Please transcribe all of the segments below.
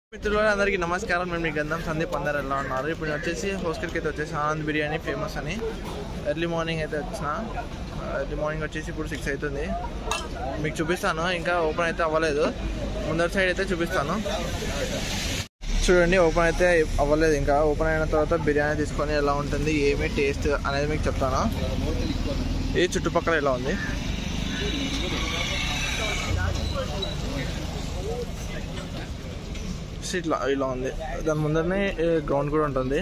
మిత్రులు అందరికీ నమస్కారం మేము మీ గంధం సందీప్ అందరు ఎలా ఉన్నారు ఇప్పుడు నేను వచ్చేసి హోస్టల్కి అయితే వచ్చేసి ఆనంద్ బిర్యానీ ఫేమస్ అని ఎర్లీ మార్నింగ్ అయితే వచ్చిన ఎర్లీ మార్నింగ్ వచ్చేసి ఇప్పుడు సిక్స్ అవుతుంది మీకు చూపిస్తాను ఇంకా ఓపెన్ అయితే అవ్వలేదు ముందర సైడ్ అయితే చూపిస్తాను చూడండి ఓపెన్ అయితే అవ్వలేదు ఇంకా ఓపెన్ అయిన తర్వాత బిర్యానీ తీసుకొని ఎలా ఉంటుంది ఏమి టేస్ట్ అనేది మీకు చెప్తాను ఈ చుట్టుపక్కల ఎలా ఉంది ఇట్లా ఇలా ఉంది దాని ముందరనే గ్రౌండ్ కూడా ఉంటుంది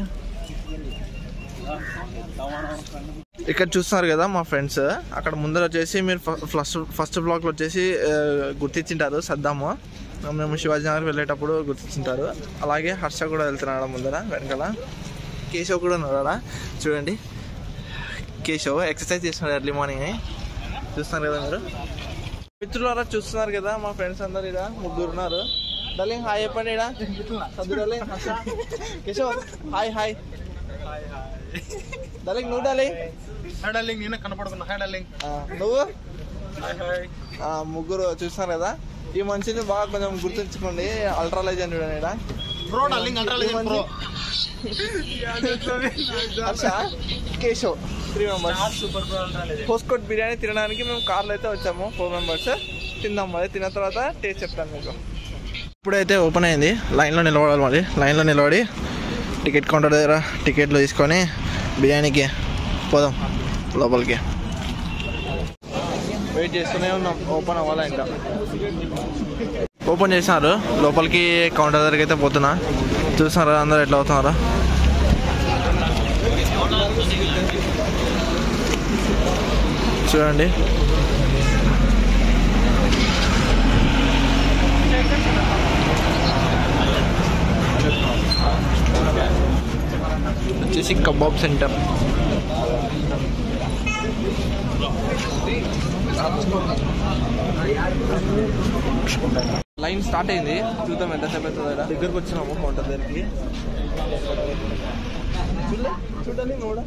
ఇక్కడ చూస్తున్నారు కదా మా ఫ్రెండ్స్ అక్కడ ముందర వచ్చేసి మీరు ఫస్ట్ ఫస్ట్ బ్లాక్లో వచ్చేసి ఆ, గుర్తించింటారు సద్దాము మేము శివాజీ నగర్ వెళ్ళేటప్పుడు గుర్తించింటారు అలాగే హర్ష కూడా వెళ్తున్నాడు ముందర వెనకాల కేశవ్ కూడా ఉన్నాడా చూడండి కేశవ్ ఎక్సర్సైజ్ చేస్తున్నాడు ఎర్లీ మార్నింగ్ చూస్తున్నారు కదా మీరు మిత్రులారా చూస్తున్నారు కదా మా ఫ్రెండ్స్ అందరు ఇక్కడ ముగ్గురు ఉన్నారు డలింగ్ హాయ్ చెప్పండి ఇక్కడ సద్దు darling Harsha Keshav hi hi darling నువ్వు డలింగ్ హాయ్ డార్లింగ్ నేనే కనపడుతున్నా హాయ్ డార్లింగ్ ఆ, నువ్వు హాయ్ హాయ్ ఆ, ముగ్గురు చూస్తున్నారు కదా ఈ మనిషిని బాగా కొంచెం గుర్తుంచుకోండి అల్ట్రా లెజెండ్ చూడండి ఈడ. Bro darling ultra legend bro Harsha Keshav three members super bro ultra legend Hoskote biryani తినడానికి మేము కార్లో అయితే వచ్చాము ఫోర్ మెంబర్స్ తిందాం మరి తిన్న తర్వాత టేస్ట్ చెప్తాను మీకు ఇప్పుడైతే ఓపెన్ అయింది లైన్లో నిలబడాలి మరి లైన్లో నిలబడి టికెట్ కౌంటర్ దగ్గర టికెట్లు తీసుకొని బిర్యానీకి పోదాం లోపలికి వెయిట్ చేస్తూనే ఉన్నాం ఓపెన్ అవ్వాలా ఇంకా ఓపెన్ చేసినారు లోపలికి కౌంటర్ దగ్గరికి అయితే పోతున్నా చూస్తున్నారా అందరు ఎట్లా అవుతున్నారా చూడండి వచ్చేసి కబాబ్ సెంటర్ లైన్ స్టార్ట్ అయింది చూద్దాం ఎంతసేపు అవుతుందో ఈడ. దగ్గరకు వచ్చినాము కౌంటర్ దగ్గరికి చూడలే చూడాలి నువ్వు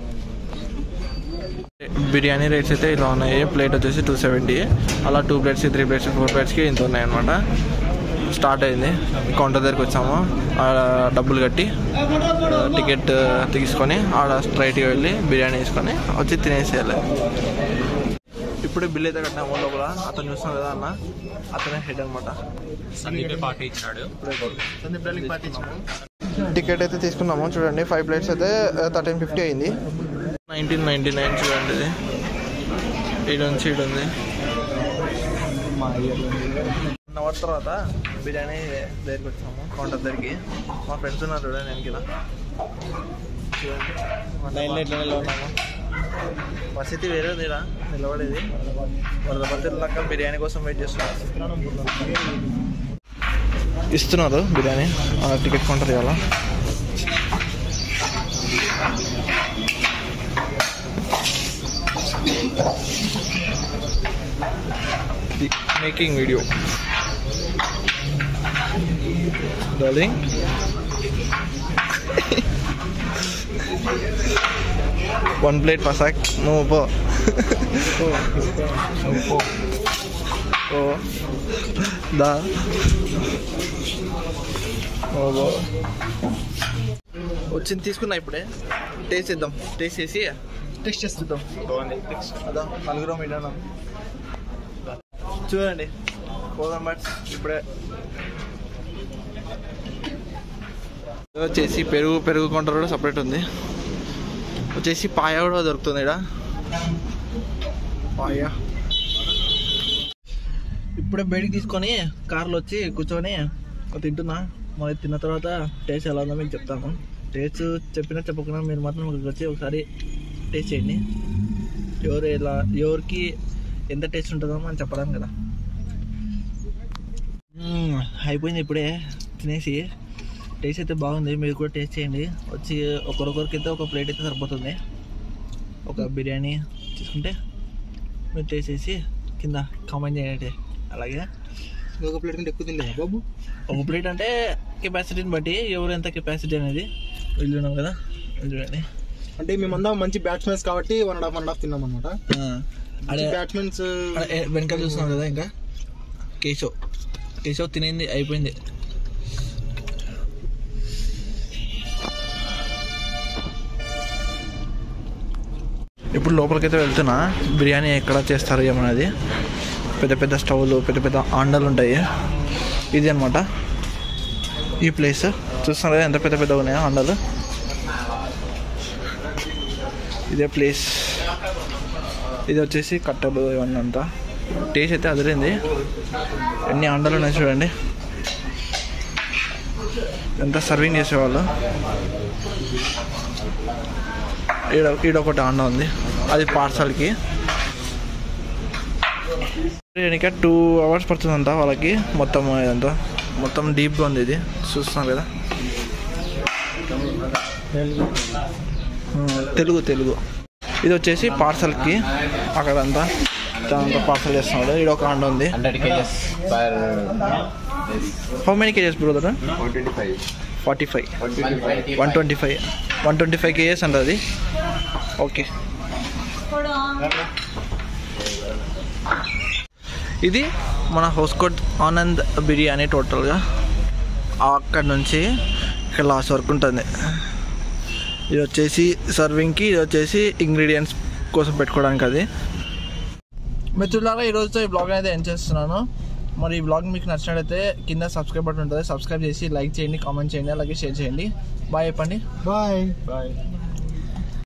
బిర్యానీ రేట్స్ అయితే ఇలా ఉన్నాయి ప్లేట్ వచ్చేసి టూ సెవెంటీ అలా two plates three plates four ప్లేట్స్కి ఇంత ఉన్నాయి అనమాట స్టార్ట్ అయింది కౌంటర్ దగ్గరికి వచ్చాము ఆడ డబ్బులు కట్టి టికెట్ తీసుకొని ఆడ స్ట్రైట్గా వెళ్ళి బిర్యానీ తీసుకొని వచ్చి తినేసేయాలి ఇప్పుడే బిల్ అయితే కట్టినాము లోపల అతను చూస్తున్నాం కదా అన్న అతనే హెడ్ అనమాట సందీప్ పార్టీ ఇచ్చినాడు సందీప్ డార్లింగ్ పార్టీ ఇచ్చినాడు టికెట్ అయితే తీసుకున్నాము చూడండి ఫైవ్ ప్లేట్స్ అయితే థర్టీన్ ఫిఫ్టీ అయింది నైన్టీన్ నైన్టీ నైన్ చూడండి ఇది ఈడ నుంచి ఈడ ఉంది వన్ అవర్ తర్వాత బిర్యానీ దగ్గరికి వచ్చాము కౌంటర్ దగ్గరికి మా ఫ్రెండ్స్ ఉన్నారు చూడండి నేను కింద లైన్లో ఇట్లా నిలబడినాము పరిస్థితి వేరే ఉంది ఈడ నిలబడేది వరద పత్రిక బిర్యానీ కోసం వెయిట్ చేస్తున్నాం ఇస్తున్నారు బిర్యానీ ఆ టికెట్ కౌంటర్ ఇవాళ making video darling one plate పసాక్ నువ్వు పో ఓ దా ఓ బో. వచ్చింది తీసుకున్నా ఇప్పుడే టేస్ట్ చేద్దాం టేస్ట్ చేసి టెక్స్ట్ చేస్తుంటాం అదా నలుగురం విన్నాం చూడండి పోదాం బట్ ఇప్పుడే ఇది వచ్చేసి పెరుగు పెరుగు కౌంటర్ కూడా సపరేట్ ఉంది వచ్చేసి పాయ కూడా దొరుకుతుంది ఇక్కడ పాయ ఇప్పుడే బయటికి తీసుకొని కార్లో వచ్చి కూర్చొని తింటున్నా మరి తిన్న తర్వాత టేస్ట్ ఎలా ఉందో మీకు చెప్తాను టేస్ట్ చెప్పినా చెప్పకుండా మీరు మాత్రం ఇక్కడికి వచ్చి ఒకసారి టేస్ట్ చేయండి ఎవరు ఎలా ఎవరికి ఎంత టేస్ట్ ఉంటుందో మనం చెప్పలేం కదా మ్మ్, అయిపోయింది ఇప్పుడే తినేసి టేస్ట్ అయితే బాగుంది మీరు కూడా టేస్ట్ చేయండి వచ్చి ఒకరొకరికి అయితే ఒక ప్లేట్ అయితే సరిపోతుంది ఒక బిర్యానీ తీసుకుంటే మీరు టేస్ట్ చేసి కింద కామెంట్ చేయండి అలాగే ఒక ప్లేట్ కంటే ఎక్కువ తినలేదా బాబు ఒక ప్లేట్ అంటే కెపాసిటీని బట్టి ఎవరు ఎంత కెపాసిటీ అనేది వెళ్ళున్నాం కదా ఇది చూడండి అంటే మేమందరం మంచి బ్యాట్స్మెన్స్ కాబట్టి one and half one and half తిన్నాం అనమాట అదే బ్యాట్స్మెన్స్ అదే వెనకాల చూస్తున్నాం కదా ఇంకా కేశవ్ కేశవ్ తినేది అయిపోయింది ఇప్పుడు లోపలికైతే వెళ్తున్నా బిర్యానీ ఎక్కడ చేస్తారు ఏమన్నది పెద్ద పెద్ద స్టవ్లు పెద్ద పెద్ద ఆండలు ఉంటాయి ఇది అనమాట ఈ ప్లేస్ చూస్తున్నారు కదా ఎంత పెద్ద పెద్ద ఉన్నాయో ఆండలు ఇదే ప్లేస్ ఇది వచ్చేసి కట్టలు ఇవన్నీ అంతా టేస్ట్ అయితే అదిరింది ఎన్ని ఆండలు ఉన్నాయి చూడండి ఎంత సర్వింగ్ చేసేవాళ్ళు ఈడ ఈడ ఒకటి ఆండ ఉంది అది పార్సల్కి ఇంకా టూ అవర్స్ పడుతుందంట వాళ్ళకి మొత్తం ఇదంతా మొత్తం డీప్గా ఉంది ఇది చూస్తున్నారు కదా ఆ, తెలుగు తెలుగు ఇది వచ్చేసి పార్సల్కి అక్కడంతా అంతా పార్సల్ చేస్తున్నాడు ఈడ ఒక ఆండ ఉంది hundred KGs per how many KGs brother one twenty five forty five one twenty five one twenty five one twenty five KGs అంట అది ఓకే ఇది మన హౌస్కోట్ ఆనంద్ బిర్యానీ టోటల్గా అక్కడ నుంచి ఇక్కడ లాస్ట్ వరకు ఉంటుంది ఇది వచ్చేసి సర్వింగ్కి ఇది వచ్చేసి ఇంగ్రీడియంట్స్ కోసం పెట్టుకోవడానికి అది మిత్రులారా ఈరోజుతో ఈ బ్లాగ్ అయితే ఎండ్ చేస్తున్నాను మరి ఈ బ్లాగ్ మీకు నచ్చినట్లయితే కింద సబ్స్క్రైబ్ బటన్ ఉంటుంది సబ్స్క్రైబ్ చేసి లైక్ చేయండి కామెంట్ చేయండి అలాగే షేర్ చేయండి బాయ్ చెప్పండి బాయ్ బాయ్